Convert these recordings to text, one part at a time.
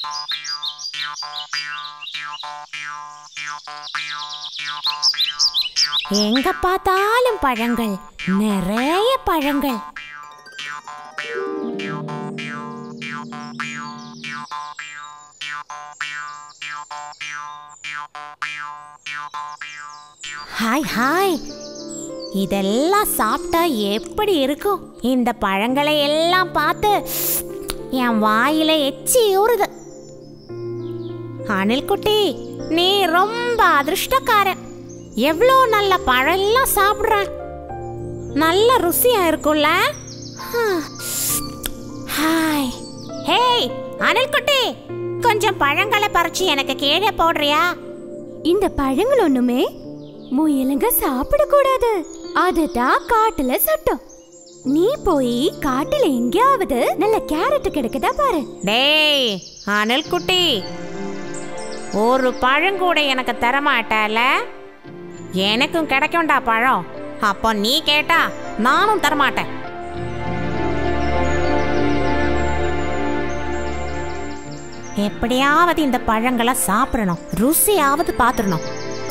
எங்க பார்த்தாலும் பழங்கள் நிறைய பழங்கள் ஹாய் ஹாய் இதெல்லாம் சாப்பிட்டா எப்படி இருக்கும் இந்த பழங்களை எல்லாம் பார்த்து என் வாயில எச்சி ஊறுது அனில் குட்டி நீ ரொம்ப அதிர்ஷ்டக்காரன் எவ்வளோ நல்ல பழம்லாம் சாப்பிட்ற நல்ல ருசியா இருக்கும்ல ஹாய் ஹேய் அனில் குட்டி கொஞ்சம் பழங்களை பறிச்சு எனக்கு கீழே போடுறியா இந்த பழங்கள் ஒண்ணுமே முயலுங்க சாப்பிடக்கூடாது அதுதான் காட்டுல சட்டம் நீ போய் காட்டுல எங்கேயாவது நல்ல கேரட் கிடைக்குதா பாரு டேய் அனில் குட்டி ஒரு பழம் கூட எனக்கு தரமாட்டால எனக்கும் கிடைக்கும்டா பழம் அப்போ நீ கேட்டா நானும் தரமாட்டேன் எப்படியாவது இந்த பழங்களை சாப்பிடணும் ருசியாவது பார்த்துடணும்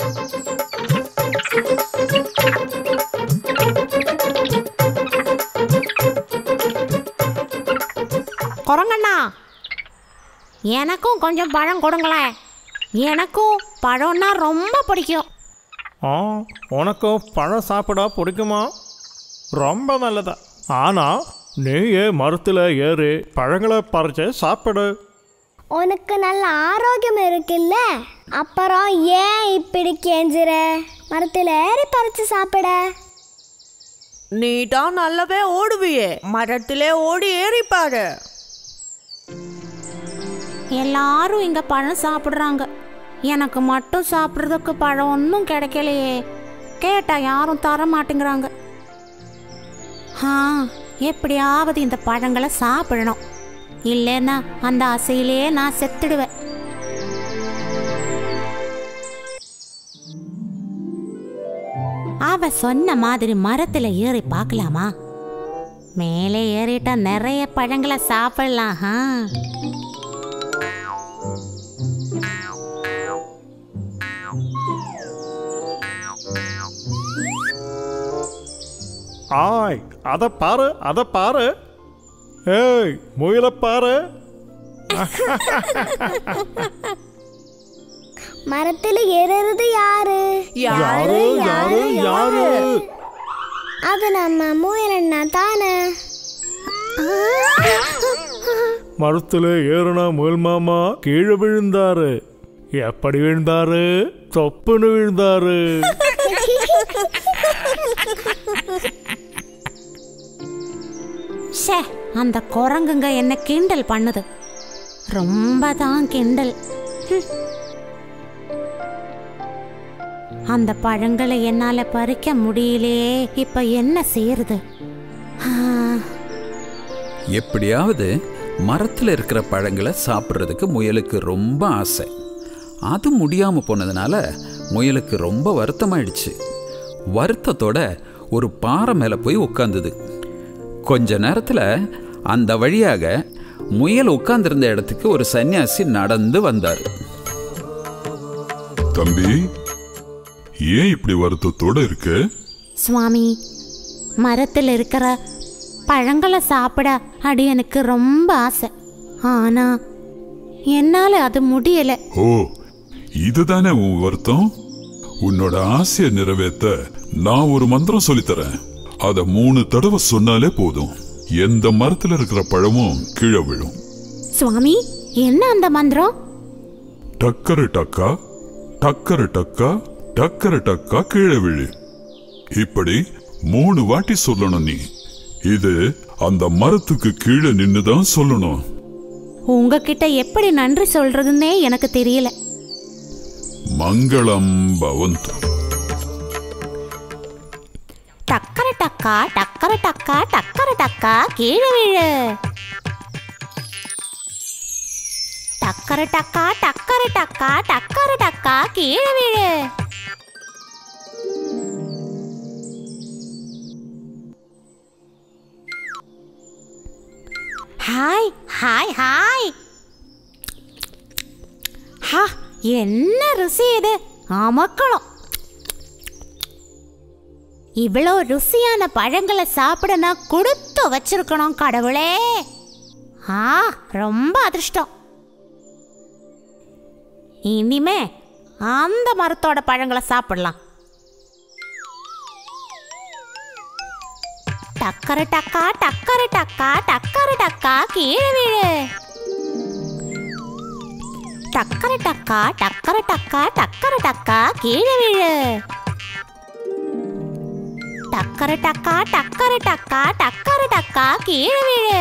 குரங்கண்ணா எனக்கும் கொஞ்சம் பழம் கொடுங்களேன் எனக்கும் பழம்னா ரொம்ப பிடிக்கும் ஆ உனக்கு பழம் சாப்பிட பிடிக்குமா ரொம்ப நல்லதா ஆனால் நீயே மரத்தில் ஏறி பழங்களை பறிச்சு சாப்பிடு உனக்கு நல்ல ஆரோக்கியம் இருக்குல்ல அப்புறம் ஏன் இப்படி கெஞ்சுற மரத்தில் ஏறி பறிச்சு சாப்பிட நீ தான் நல்லாவே ஓடுவியே மரத்திலே ஓடி ஏறிப்பாரு எல்லாரும் இங்க பழம் சாப்பிடுறாங்க எனக்கு மட்டும் சாப்பிட்றதுக்கு பழம் ஒன்றும் கிடைக்கலையே கேட்டா யாரும் தர மாட்டேங்கிறாங்க ஆ எப்படியாவது இந்த பழங்களை சாப்பிடணும் இல்லைன்னா அந்த ஆசையிலே நான் செத்துடுவேன் அவ சொன்ன மாதிரி மரத்துல ஏறி பார்க்கலாமா மேலே ஏறிட்டா நிறைய பழங்களை சாப்பிடலாம் ஆ ஆய் அதை பாரு அதை பாரு ஏய் முயலை பாரு மரத்தில் ஏறுறது யாரு யாரு யாரு யாரு அது நம்ம முயலண்ணா தானே மரத்தில் ஏறின முயல் மாமா கீழே விழுந்தாரு எப்படி விழுந்தாரு தொப்புன்னு விழுந்தாரு ஷே அந்த குரங்குங்க என்ன கிண்டல் பண்ணுது ரொம்ப தான் கிண்டல் ஹம். அந்த பழங்களை என்னால பறிக்க முடியலையே இப்ப என்ன செய்யறது ஆ, எப்படியாவது மரத்தில் இருக்கிற பழங்களை சாப்பிட்றதுக்கு முயலுக்கு ரொம்ப ஆசை அது முடியாமல் போனதுனால முயலுக்கு ரொம்ப வருத்தமாயிடுச்சு வருத்தத்தோட ஒரு பாறை மேலே போய் உட்காந்துது கொஞ்ச நேரத்தில் அந்த வழியாக முயல் உட்கார்ந்திருந்த இடத்துக்கு ஒரு சன்னியாசி நடந்து வந்தார் தம்பி ஏன் இப்படி வருத்தத்தோட இருக்க சுவாமி மரத்தில் இருக்கிற பழங்களை சாப்பிட அடி எனக்கு ரொம்ப ஆசை ஆனா என்னால அது முடியல ஓ இதுதானே உன் வருத்தம் உன்னோட ஆசையை நிறைவேத்த நான் ஒரு மந்திரம் சொல்லித்தரேன் அத மூணு தடவை சொன்னாலே போதும் எந்த மரத்துல இருக்கிற பழமும் கீழே விழும் சுவாமி என்ன அந்த மந்திரம் டக்கரு டக்கா டக்கரு டக்கா டக்கரு டக்கா கீழே விழு இப்படி மூணு வாட்டி சொல்லணும் நீ இது அந்த மரத்துக்கு கீழே நின்னுதான் சொல்லணும் உங்ககிட்ட எப்படி நன்றி சொல்றதுன்னே எனக்கு தெரியல மங்களம் பவந்து டக்கர டக்கா டக்கர டக்கா டக்கர டக்கா கீழே விழு டக்கர டக்கா டக்கர டக்கா டக்கர டக்கா கீழே விழு ஹாய் ஹாய் ஹாய் ஹா என்ன ருசி இது அமக்களம் இவ்வளோ ருசியான பழங்களை சாப்பிட நான் கொடுத்து வச்சிருக்கணும் கடவுளே ஆ ரொம்ப அதிர்ஷ்டம் இனிமே அந்த மரத்தோட பழங்களை சாப்பிடலாம் டக்கரு டக்கா டக்கரு டக்கா டக்கரு டக்கா கீழே வீழு டக்கரு டக்கா டக்கரு டக்கா டக்கரு டக்கா கீழே வீழு டக்கரு டக்கா டக்கரு டக்கா டக்கரு டக்கா கீழே வீழு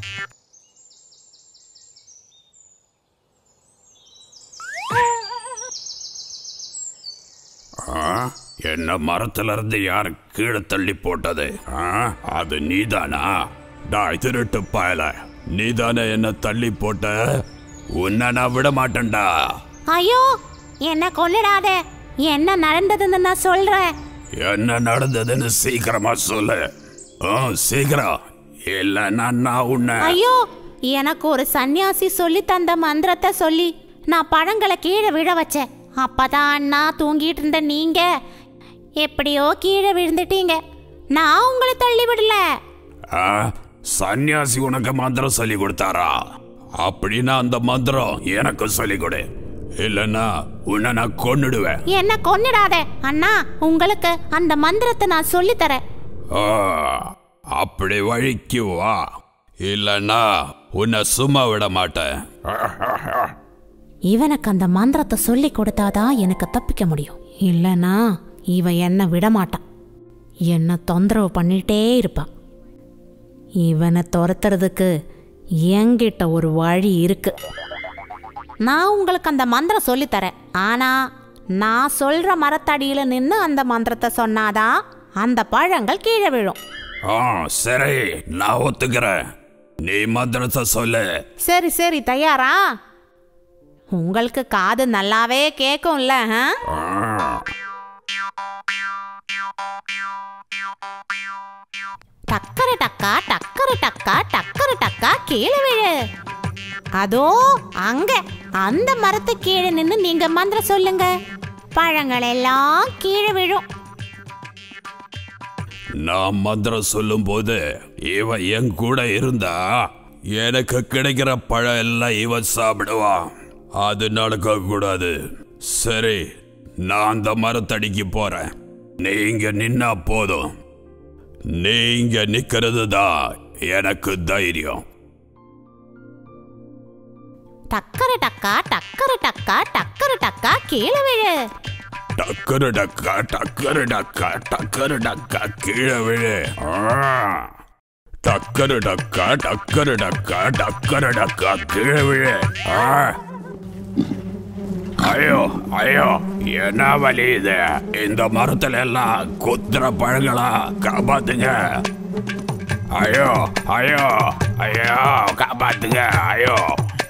ஆ? என்ன மரத்துல இருந்து யார் கீழே தள்ளி போட்டது ஆ? அது நீதானா டாய் திருட்டு பயல நீதானே என்ன தள்ளி போட்ட உன்னை நான் விட மாட்டேன்டா ஐயோ என்ன கொல்லிடாத என்ன நடந்ததுன்னு நான் சொல்றேன் என்ன நடந்ததுன்னு சீக்கிரமா சொல்லு ஆ, சீக்கிரம் இல்லைன்னா நான் உன்னை ஐயோ எனக்கு ஒரு சன்னியாசி சொல்லி தந்த மந்திரத்தை சொல்லி நான் பழங்களை கீழே விழ வச்சேன் அப்பதான் அண்ணா தூங்கிட்டு இருந்த நீங்க எப்படியோ கீழே விழுந்துட்டீங்க நான் உங்களை தள்ளி விடல ஆ? சன்னியாசி உனக்கு மந்திரம் சொல்லி கொடுத்தாரா அப்படின்னா அந்த மந்திரம் எனக்கு சொல்லி கொடு இல்லைன்னா உன்னை நான் கொன்னுடுவேன் என்ன கொன்னிடாத அண்ணா உங்களுக்கு அந்த மந்திரத்தை நான் சொல்லி தரேன் ஆ, அப்படி வழிக்கு வா இல்லைன்னா உன்னை சும்மா விட மாட்டேன் இவனுக்கு அந்த மந்திரத்தை சொல்லி கொடுத்தாதான் எனக்கு தப்பிக்க முடியும் இல்லைனா இவன் என்ன விட மாட்டான் என்ன தொந்தரவு பண்ணிட்டே இருப்பான் இவனை துரத்துறதுக்கு என்கிட்ட ஒரு வழி இருக்கு நான் உங்களுக்கு அந்த மந்திரம் சொல்லித்தரேன் ஆனா நான் சொல்ற மரத்தடியில நின்று அந்த மந்திரத்தை சொன்னாதான் அந்த பழங்கள் கீழே விழும் ஆ சரி நான் ஒத்துக்கிறேன் நீ மந்திரத்தை சொல்லு சரி சரி தயாரா உங்களுக்கு காது நல்லாவே கேட்கும்ல ஆ? ஆ, டக்கரு டக்கா டக்கரு டக்கா டக்கரு டக்கா கீழே விழு அதோ அங்க அந்த மரத்து கீழே நின்று நீங்க மந்திரம் சொல்லுங்க பழங்கள் எல்லாம் கீழே விழும் நான் மந்திரம் சொல்லும் போது இவன் என் கூட இருந்தா எனக்கு கிடைக்கிற பழம் எல்லாம் இவன் சாப்பிடுவான் அது நடக்க கூடாது சரி நான் அந்த மரத்தடிக்கு போறேன் நீங்க நின்னா போதும் நீங்க நிக்கிறது தான் எனக்கு தைரியம் டக்கரு டக்கா டக்கரு டக்கா டக்கரு டக்கா கீழே விழு டக்கரு டக்கா டக்கரு டக்கா டக்கரு டக்கா கீழே விழு ஆ. டக்கரு டக்கா டக்கரு டக்கா டக்கரு டக்கா கீழே விழு ஆ. ஐயோ ஐயோ என்ன வலி இது இந்த மரத்துல எல்லாம் குத்துற பழங்களா காப்பாத்துங்க ஐயோ ஐயோ ஐயோ காப்பாத்துங்க ஐயோ